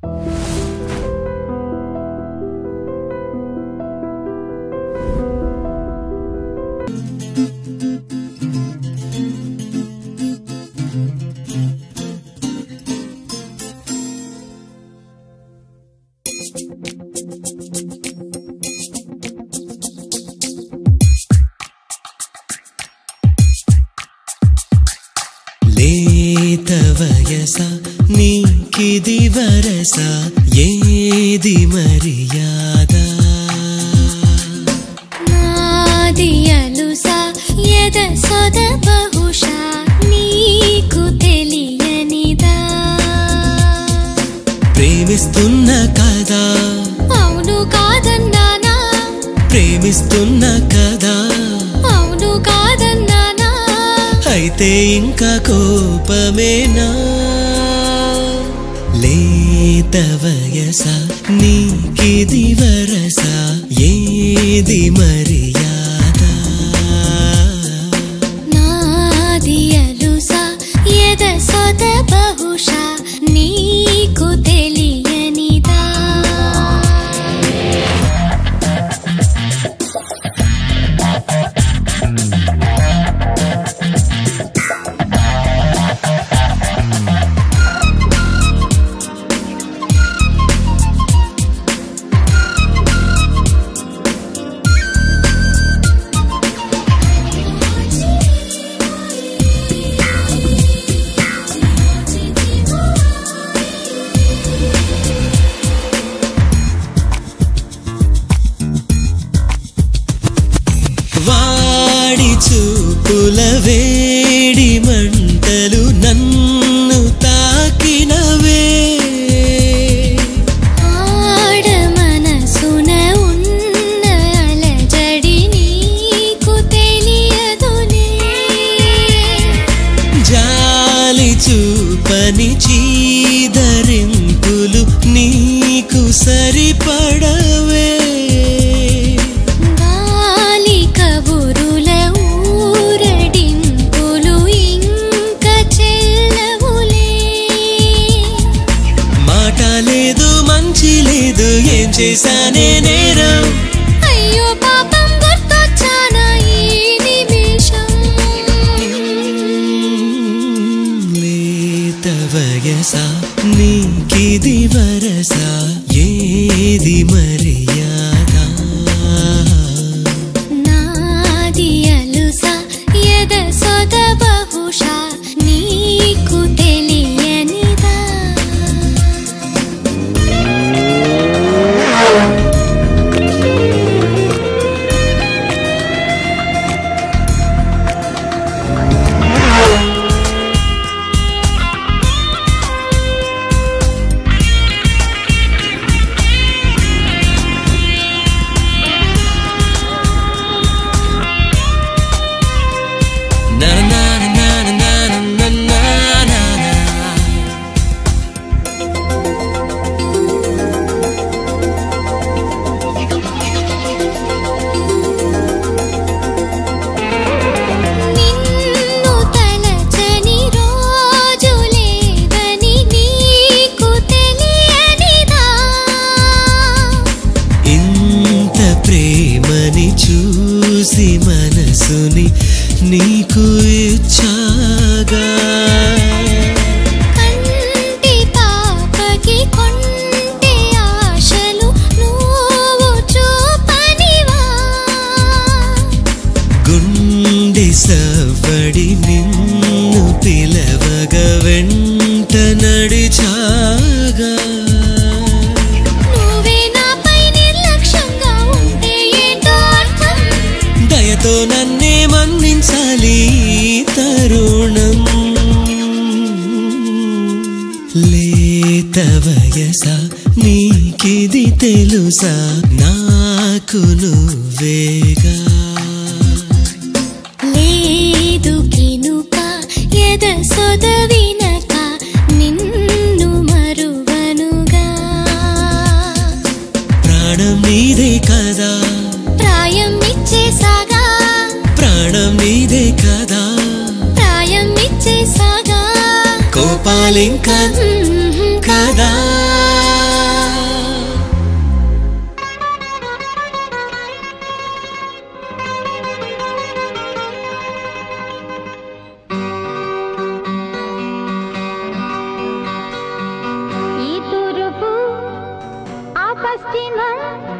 లేత వయస నీకిది వరస ఏది మర్యాద నాది అలుసా ఎద సొద బహుశా నీకు తెలియనిదా ప్రేమిస్తున్న కదా అవును కాదన్నానా ప్రేమిస్తున్న కదా అవును కాదన్నానా అయితే ఇంకా కోపమేనా లేత వయస నీకిది వరస ఏది మర్యాద నాది అలుసా ఎద సొద బహుశా నీకు తెలియనిదా వాడి చూపుల వేడి మంటలు నన్ను తాకినవే ఆడ మనసున ఉన్న అలజడి నీకు తెలియదులే జాలి చూపని చీదరింపులు నీకు సరిపడవే గాలి కబురుల ఊరడింపులు ఇంక చెల్లవులే మాట లేదు మంచి లేదు ఏం చేశానే నేరం అయ్యో పాపం గుర్తొచ్చానా ఈ నిమిషం లేత వయస నీకిది వరస ఏది మర్యాద నాది అలుసా ఎద సొద బహుశా నీకు తెలియనిదా నా నా నా నా నా నా నా నా నిన్ను తలచని రోజు లేదని నీకు తెలియనిదా ఇంత ప్రేమని చూసి మనసుని నీకు ఇచ్చాగా కంటి పాపకి కొంటి ఆశలు నువ్వు చూపనివా గుండె సవ్వడి నిన్ను పిలవగ వెంట నడిచాగా నువ్వే నాపై నిర్లక్ష్యంగా ఉంటే ఏంటో అర్థం దయతో నన్నే మన్నించాలి ఈ తరుణం లేత వయస నీకిది తెలుసా నాకు నువ్వేగా లేదు కినుక ఎద సొదవినక నిన్ను మరువనుగా ప్రాణం నీదే కదా ప్రాయం ఇచ్చేసాగా ప్రాణం నీదే కదా ప్రాయం ఇచ్చేసాగా కోపాలింకా మ్మ్. కదా పశ్చిమ